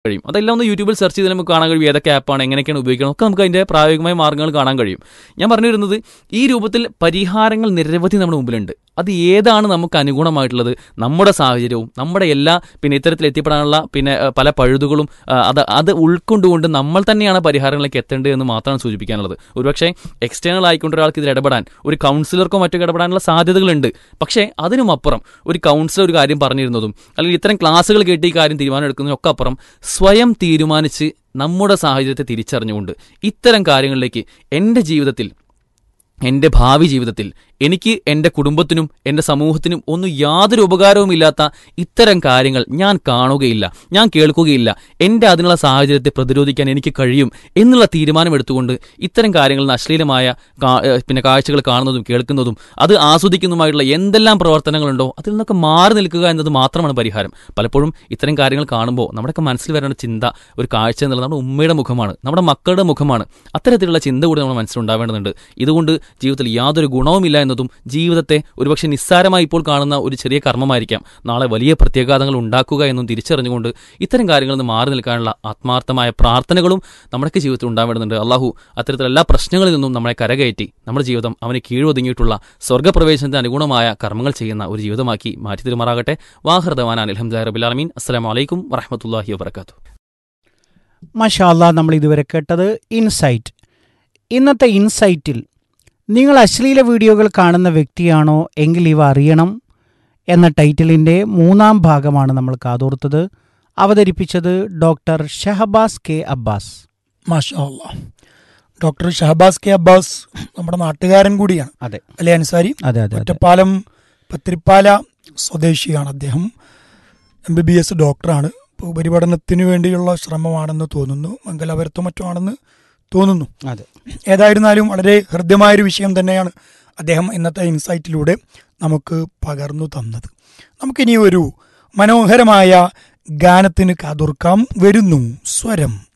കഴിയും അതെല്ലാം ഒന്ന് യൂട്യൂബിൽ സെർച്ച് ചെയ്താൽ നമുക്ക് കാണാൻ കഴിയും ഏതൊക്കെ ആപ്പാണ് എങ്ങനെയൊക്കെയാണ് ഉപയോഗിക്കണം ഒക്കെ നമുക്ക് അതിൻ്റെ പ്രായോഗികമായ മാർഗ്ഗങ്ങൾ കാണാൻ കഴിയും ഞാൻ പറഞ്ഞു വരുന്നത് ഈ രൂപത്തിൽ പരിഹാരങ്ങൾ നിരവധി നമ്മുടെ മുമ്പിലുണ്ട് അത് ഏതാണ് നമുക്ക് അനുഗുണമായിട്ടുള്ളത് നമ്മുടെ സാഹചര്യവും നമ്മുടെ എല്ലാ പിന്നെ ഇത്തരത്തിൽ എത്തിപ്പെടാനുള്ള പിന്നെ ഏഹ്, പല പഴുതുകളും ആ, അത് അത് ഉൾക്കൊണ്ടുകൊണ്ട് നമ്മൾ തന്നെയാണ് പരിഹാരങ്ങളിലേക്ക് എത്തേണ്ടത് എന്ന് മാത്രമാണ് സൂചിപ്പിക്കാനുള്ളത് ഒരുപക്ഷെ എക്സ്റ്റേണൽ ആയിക്കൊണ്ട് ഒരാൾക്ക് ഇതിൽ ഇടപെടാൻ ഒരു കൗൺസിലർക്കോ മറ്റോ ഇടപെടാനുള്ള സാധ്യതകളുണ്ട് പക്ഷേ അതിനുമപ്പുറം ഒരു കൗൺസിലർ ഒരു കാര്യം പറഞ്ഞിരുന്നതും അല്ലെങ്കിൽ ഇത്തരം ക്ലാസ്സുകൾ കേട്ട് ഈ കാര്യം തീരുമാനം എടുക്കുന്നതിനും ഒക്കെ അപ്പുറം സ്വയം തീരുമാനിച്ച് നമ്മുടെ സാഹചര്യത്തെ തിരിച്ചറിഞ്ഞുകൊണ്ട് ഇത്തരം കാര്യങ്ങളിലേക്ക് എൻ്റെ ജീവിതത്തിൽ എൻ്റെ ഭാവി ജീവിതത്തിൽ എനിക്ക് എൻ്റെ കുടുംബത്തിനും എൻ്റെ സമൂഹത്തിനും ഒന്നും യാതൊരു ഉപകാരവുമില്ലാത്ത ഇത്തരം കാര്യങ്ങൾ ഞാൻ കാണുകയില്ല ഞാൻ കേൾക്കുകയില്ല എൻ്റെ അതിനുള്ള സാഹചര്യത്തെ പ്രതിരോധിക്കാൻ എനിക്ക് കഴിയും എന്നുള്ള തീരുമാനമെടുത്തുകൊണ്ട് ഇത്തരം കാര്യങ്ങളിൽ നിന്ന് അശ്ലീലമായ കാ- ഏഹ് പിന്നെ കാഴ്ചകൾ കാണുന്നതും കേൾക്കുന്നതും അത് ആസ്വദിക്കുന്നതുമായിട്ടുള്ള എന്തെല്ലാം പ്രവർത്തനങ്ങളുണ്ടോ അതിൽ നിന്നൊക്കെ മാറി നിൽക്കുക എന്നത് മാത്രമാണ് പരിഹാരം പലപ്പോഴും ഇത്തരം കാര്യങ്ങൾ കാണുമ്പോൾ നമ്മുടെയൊക്കെ മനസ്സിൽ വരേണ്ട ചിന്ത ഒരു കാഴ്ച എന്നുള്ളത് നമ്മുടെ ഉമ്മയുടെ മുഖമാണ് നമ്മുടെ മക്കളുടെ മുഖമാണ് അത്തരത്തിലുള്ള ചിന്ത കൂടി നമ്മുടെ മനസ്സിലുണ്ടാവേണ്ടതുണ്ട് ഇതുകൊണ്ട് ജീവിതത്തിൽ യാതൊരു ഗുണവുമില്ല എന്നതും ജീവിതത്തെ ഒരുപക്ഷെ നിസ്സാരമായി ഇപ്പോൾ കാണുന്ന ഒരു ചെറിയ കർമ്മമായിരിക്കാം നാളെ വലിയ പ്രത്യാഘാതങ്ങൾ ഉണ്ടാക്കുക എന്നും തിരിച്ചറിഞ്ഞുകൊണ്ട് ഇത്തരം കാര്യങ്ങളിൽ നിന്ന് മാറി നിൽക്കാനുള്ള ആത്മാർത്ഥമായ പ്രാർത്ഥനകളും നമ്മുടെയൊക്കെ ജീവിതത്തിൽ ഉണ്ടാവേണ്ടതുണ്ട് അള്ളാഹു അത്തരത്തിലുള്ള എല്ലാ പ്രശ്നങ്ങളിൽ നിന്നും നമ്മളെ കരകയറ്റി നമ്മുടെ ജീവിതം അവന് കീഴൊതുങ്ങിയിട്ടുള്ള സ്വർഗ്ഗപ്രവേശനത്തിന് അനുഗുണമായ കർമ്മങ്ങൾ ചെയ്യുന്ന ഒരു ജീവിതമാക്കി മാറ്റി തിരുമാറാകട്ടെ വാഹൃദവാൻ അലഹമ്മദ് റബിലാലമീൻ അസ്സലാം വലൈക്കും വറഹമത്തല്ലാഹി വാബർക്കാത്തു മഷാല്ല നമ്മൾ ഇതുവരെ കേട്ടത് ഇൻസൈറ്റ് ഇന്നത്തെ ഇൻസൈറ്റിൽ നിങ്ങൾ അശ്ലീല വീഡിയോകൾ കാണുന്ന വ്യക്തിയാണോ എങ്കിൽ ഇവ അറിയണം എന്ന ടൈറ്റിലിൻ്റെ മൂന്നാം ഭാഗമാണ് നമ്മൾ കാതോർത്തത് അവതരിപ്പിച്ചത് ഡോക്ടർ ഷഹബാസ് കെ അബ്ബാസ് മാഷാ അല്ലാ. ഡോക്ടർ ഷഹബാസ് കെ അബ്ബാസ് നമ്മുടെ നാട്ടുകാരൻ കൂടിയാണ് അതെ അല്ലേ അൻസാരി അതെ അതെ അതെ ഒറ്റപ്പാലം പത്തിരിപ്പാല സ്വദേശിയാണ് അദ്ദേഹം എം ബി ബി എസ് ഡോക്ടറാണ് ഇപ്പോൾ ഉപരിപഠനത്തിന് വേണ്ടിയുള്ള ശ്രമമാണെന്ന് തോന്നുന്നു മംഗലാപുരത്തോ മറ്റോ ആണെന്ന് തോന്നുന്നു അതെ ഏതായിരുന്നാലും വളരെ ഹൃദ്യമായൊരു വിഷയം തന്നെയാണ് അദ്ദേഹം ഇന്നത്തെ ഇൻസൈറ്റിലൂടെ നമുക്ക് പകർന്നു തന്നത് നമുക്കിനി ഒരു മനോഹരമായ ഗാനത്തിന് കാതോർക്കാം വരുന്നു സ്വരം